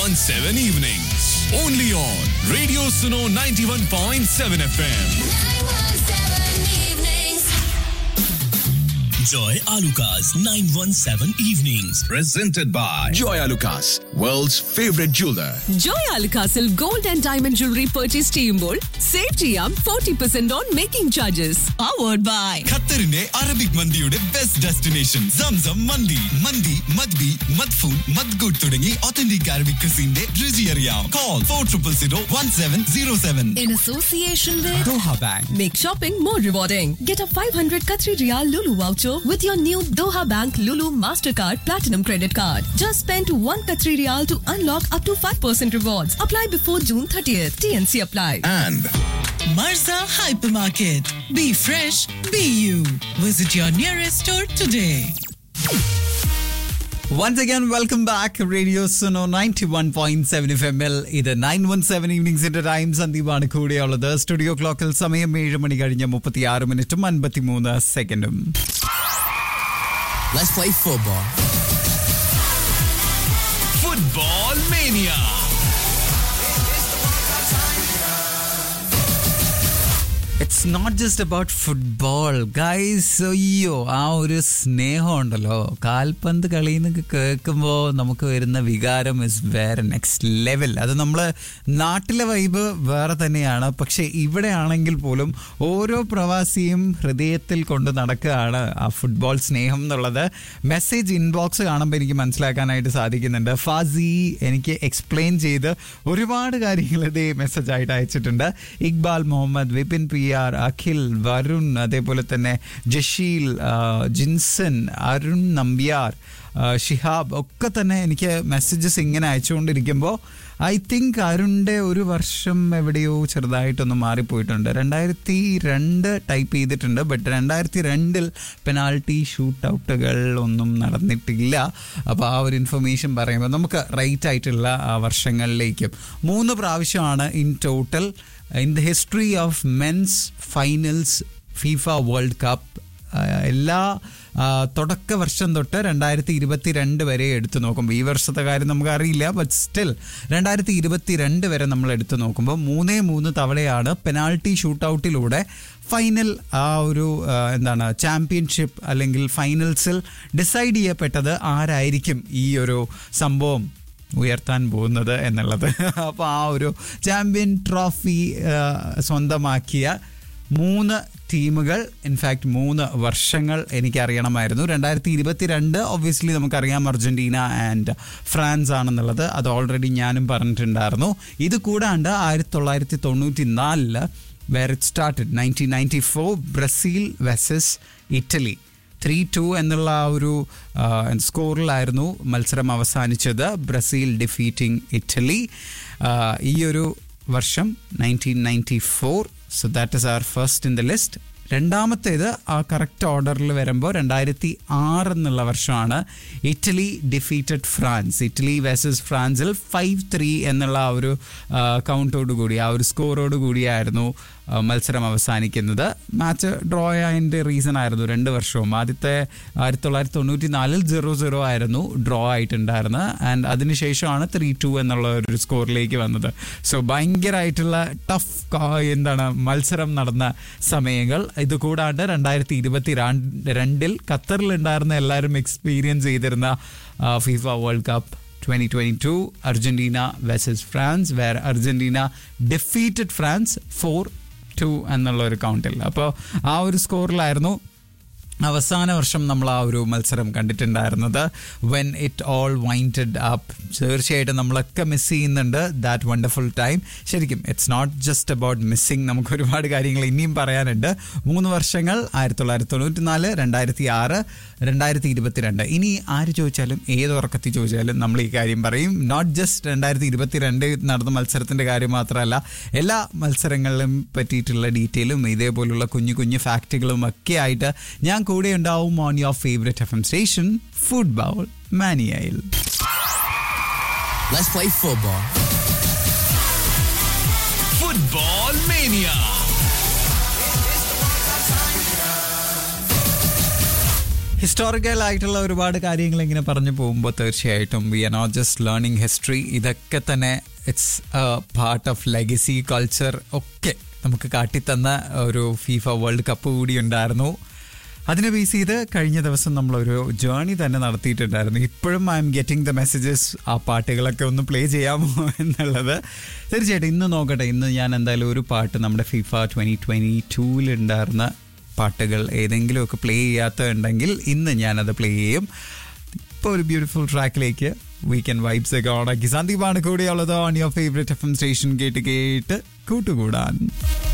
917 evenings. Only on Radio Suno 91.7 FM. Joy Alukas 917 Evenings. Presented by Joy Lucas, world's favorite jeweler. Joy അൽക്കാസിൽ gold and diamond jewellery purchase ചെയ്യുമ്പോൾ save ചെയ്യാം forty percent on making charges powered by ഖത്തറിന്റെ Arabic മന്തിയുടെ best destination Zamzam മന്തി മന്തി മദ്ബി മദ്ഫൂൺ മദ്ഗുഡ് തുടങ്ങി ഒത്തന്റിക് അറബിക് ക്രിസിന്റെ രുചി അറിയാം call four triple zero one seven zero seven In association with Doha Bank. Make shopping more rewarding. Get a 500 Qatari Riyal Lulu voucher with your new Doha Bank Lulu Mastercard Platinum Credit Card. Just spend 1 Qatari Riyal to unlock up to 5% rewards. Apply before June 30th. TNC apply. And Marza Hypermarket. Be fresh, be you. Visit your nearest store today. Once again welcome back radio Suno ninety one point seven FM എം എൽ ഇത് nine one seven ഈവനിങ്സിന്റെ time സന്ദീപാണ് കൂടെയുള്ളത് studio ക്ലോക്കിൽ സമയം ഏഴ് മണി കഴിഞ്ഞ് മുപ്പത്തി ആറ് മിനിറ്റും അൻപത്തി മൂന്ന് സെക്കൻഡും Let's play football. Football Mania. It's not just about football guys അയ്യോ ആ ഒരു സ്നേഹം ഉണ്ടല്ലോ കാൽപന്ത് കളി എന്നൊക്കെ കേൾക്കുമ്പോൾ നമുക്ക് വരുന്ന വികാരം ഇസ് വേറെ നെക്സ്റ്റ് ലെവൽ അത് നമ്മൾ നാട്ടിലെ വൈബ് വേറെ തന്നെയാണ് പക്ഷേ ഇവിടെ ആണെങ്കിൽ പോലും ഓരോ പ്രവാസിയും ഹൃദയത്തിൽ കൊണ്ട് നടക്കുകയാണ് ആ ഫുട്ബോൾ സ്നേഹം എന്നുള്ളത് മെസ്സേജ് ഇൻബോക്സ് കാണുമ്പോൾ എനിക്ക് മനസ്സിലാക്കാനായിട്ട് സാധിക്കുന്നുണ്ട് ഫാസി എനിക്ക് എക്സ്പ്ലെയിൻ ചെയ്ത് ഒരുപാട് കാര്യങ്ങൾ ഇതേ മെസ്സേജ് ആയിട്ട് അയച്ചിട്ടുണ്ട് ഇക്ബാൽ മുഹമ്മദ് വിപിൻ പി ആർ അഖിൽ വരുൺ അതേപോലെ തന്നെ ജഷീൽ ആ, ജിൻസൺ അരുൺ നമ്പ്യാർ ആ, ഷിഹാബ് ഒക്കെ തന്നെ എനിക്ക് മെസ്സേജസ് ഇങ്ങനെ അയച്ചുകൊണ്ടിരിക്കുമ്പോൾ ഐ തിങ്ക് അരുണിൻ്റെ ഒരു വർഷം എവിടെയോ ചെറുതായിട്ടൊന്ന് മാറിപ്പോയിട്ടുണ്ട് രണ്ടായിരത്തി രണ്ട് ടൈപ്പ് ചെയ്തിട്ടുണ്ട് ബട്ട് രണ്ടായിരത്തി രണ്ടിൽ പെനാൾട്ടി ഷൂട്ട് ഔട്ടുകൾ ഒന്നും നടന്നിട്ടില്ല അപ്പോൾ ആ ഒരു ഇൻഫർമേഷൻ പറയുമ്പോൾ നമുക്ക് റൈറ്റ് ആയിട്ടുള്ള ആ വർഷങ്ങളിലേക്കും മൂന്ന് പ്രാവശ്യമാണ് in total in the history of men's finals FIFA world cup എല്ലാ ആ, തുടക്ക വർഷം തൊട്ട് രണ്ടായിരത്തി ഇരുപത്തി രണ്ട് വരെ എടുത്തു നോക്കുമ്പോൾ ഈ വർഷത്തെ കാര്യം നമുക്ക് അറിയില്ല ബട്ട് സ്റ്റിൽ രണ്ടായിരത്തി ഇരുപത്തി രണ്ട് വരെ നമ്മൾ എടുത്തു നോക്കുമ്പോൾ മൂന്നേ മൂന്ന് തവണയാണ് പെനാൾട്ടി ഷൂട്ടൗട്ടിലൂടെ ഫൈനൽ ആ ഒരു ആ, എന്താണ് ചാമ്പ്യൻഷിപ്പ് അല്ലെങ്കിൽ ഫൈനൽസിൽ ഡിസൈഡ് ചെയ്യപ്പെട്ടത് ആരായിരിക്കും ഈ ഒരു സംഭവം ഉയർത്താൻ പോകുന്നത് എന്നുള്ളത് അപ്പോൾ ആ ഒരു ചാമ്പ്യൻ ട്രോഫി ആ, സ്വന്തമാക്കിയ മൂന്ന് ടീമുകൾ ഇൻഫാക്ട് മൂന്ന് വർഷങ്ങൾ എനിക്കറിയണമായിരുന്നു രണ്ടായിരത്തി ഇരുപത്തി രണ്ട് ഒബ്വിയസ്ലി നമുക്കറിയാം അർജന്റീന ആൻഡ് ഫ്രാൻസ് ആണെന്നുള്ളത് അത് ഓൾറെഡി ഞാനും പറഞ്ഞിട്ടുണ്ടായിരുന്നു ഇത് കൂടാണ്ട് ആയിരത്തി തൊള്ളായിരത്തി തൊണ്ണൂറ്റി നാലില് where it started nineteen ninety four Brazil versus Italy three two എന്നുള്ള ആ ഒരു ആ, സ്കോറിലായിരുന്നു മത്സരം അവസാനിച്ചത് ബ്രസീൽ ഡിഫീറ്റിംഗ് ഇറ്റലി ആ, ഈ ഒരു വർഷം nineteen ninety four so that is our first in the list രണ്ടാമത്തേത് ആ കറക്റ്റ് ഓർഡറിൽ വരുമ്പോൾ രണ്ടായിരത്തി ആറ് എന്നുള്ള വർഷമാണ് Italy defeated France Italy versus ഫ്രാൻസിൽ ഫൈവ് ത്രീ എന്നുള്ള ആ ഒരു കൗണ്ടോട് കൂടി ആ ഒരു സ്കോറോട് കൂടിയായിരുന്നു ആ, മത്സരം അവസാനിക്കുന്നത് മാച്ച് ഡ്രോ ആയതിൻ്റെ റീസൺ ആയിരുന്നു രണ്ട് വർഷവും ആദ്യത്തെ ആയിരത്തി തൊള്ളായിരത്തി തൊണ്ണൂറ്റി നാലിൽ സീറോ സീറോ ആയിരുന്നു ഡ്രോ ആയിട്ടുണ്ടായിരുന്നത് ആൻഡ് അതിനുശേഷമാണ് ത്രീ ടു എന്നുള്ള ഒരു സ്കോറിലേക്ക് വന്നത് സോ ഭയങ്കരമായിട്ടുള്ള ടഫ് എന്താണ് മത്സരം നടന്ന സമയങ്ങൾ ഇത് കൂടാണ്ട് രണ്ടായിരത്തി ഇരുപത്തി രണ്ടിൽ ഖത്തറിലുണ്ടായിരുന്ന എല്ലാവരും എക്സ്പീരിയൻസ് ചെയ്തിരുന്ന FIFA world cup 2022 Argentina versus France where Argentina defeated France four two എന്നുള്ള ഒരു കൗണ്ടിൽ അപ്പോൾ ആ ഒരു സ്കോറിലായിരുന്നു അവസാന വർഷം നമ്മൾ ആ ഒരു മത്സരം കണ്ടിട്ടുണ്ടായിരുന്നത് when it all winded up തീർച്ചയായിട്ടും നമ്മളൊക്കെ മിസ് ചെയ്യുന്നുണ്ട് ദാറ്റ് വണ്ടർഫുൾ ടൈം ശരിക്കും it's not just about missing നമുക്ക് ഒരുപാട് കാര്യങ്ങൾ ഇനിയും പറയാനുണ്ട് മൂന്ന് വർഷങ്ങൾ ആയിരത്തി തൊള്ളായിരത്തി തൊണ്ണൂറ്റി നാല് രണ്ടായിരത്തി ആറ് രണ്ടായിരത്തി ഇരുപത്തിരണ്ട് ഇനി ആര് ചോദിച്ചാലും ഏത് ഉറക്കത്തിൽ ചോദിച്ചാലും നമ്മൾ ഈ കാര്യം പറയും നോട്ട് ജസ്റ്റ് രണ്ടായിരത്തി ഇരുപത്തി രണ്ട് നടന്ന മത്സരത്തിന്റെ കാര്യം മാത്രമല്ല എല്ലാ മത്സരങ്ങളിലും പറ്റിയിട്ടുള്ള ഡീറ്റെയിലും ഇതേപോലുള്ള കുഞ്ഞു കുഞ്ഞു ഫാക്റ്റുകളും ഒക്കെ ആയിട്ട് ഞാൻ കൂടെ ഉണ്ടാവും on your favourite F M station football മാനിയയിൽ Let's play football. Football Mania. Historical ആയിട്ടുള്ള ഒരുപാട് കാര്യങ്ങൾ ഇങ്ങനെ പറഞ്ഞു പോകുമ്പോൾ തീർച്ചയായിട്ടും we are not just learning history ഇതൊക്കെ തന്നെ it's part of legacy culture ഒക്കെ നമുക്ക് കാട്ടിത്തന്ന ഒരു ഫീഫ വേൾഡ് കപ്പ് കൂടി ഉണ്ടായിരുന്നു അതിനെ ബേസ് ചെയ്ത് കഴിഞ്ഞ ദിവസം നമ്മളൊരു ജേർണി തന്നെ നടത്തിയിട്ടുണ്ടായിരുന്നു ഇപ്പോഴും I am getting the messages ആ പാട്ടുകളൊക്കെ ഒന്ന് പ്ലേ ചെയ്യാമോ എന്നുള്ളത് തീർച്ചയായിട്ടും ഇന്ന് നോക്കട്ടെ ഇന്ന് ഞാൻ എന്തായാലും ഒരു പാട്ട് നമ്മുടെ ഫിഫ ട്വൻറ്റി ട്വൻറ്റി ടൂവിലുണ്ടായിരുന്ന പാട്ടുകൾ ഏതെങ്കിലുമൊക്കെ പ്ലേ ചെയ്യാത്തതുണ്ടെങ്കിൽ ഇന്ന് ഞാനത് പ്ലേ ചെയ്യും ഇപ്പോൾ ഒരു ബ്യൂട്ടിഫുൾ ട്രാക്കിലേക്ക് വീക്കെൻഡ് വൈബ്സ് ഒക്കെ ഓണാക്കി സന്ദീപാണ് കൂടെയുള്ളത് on your favourite F M സ്റ്റേഷൻ കേട്ട് കേട്ട് കൂട്ടുകൂടാൻ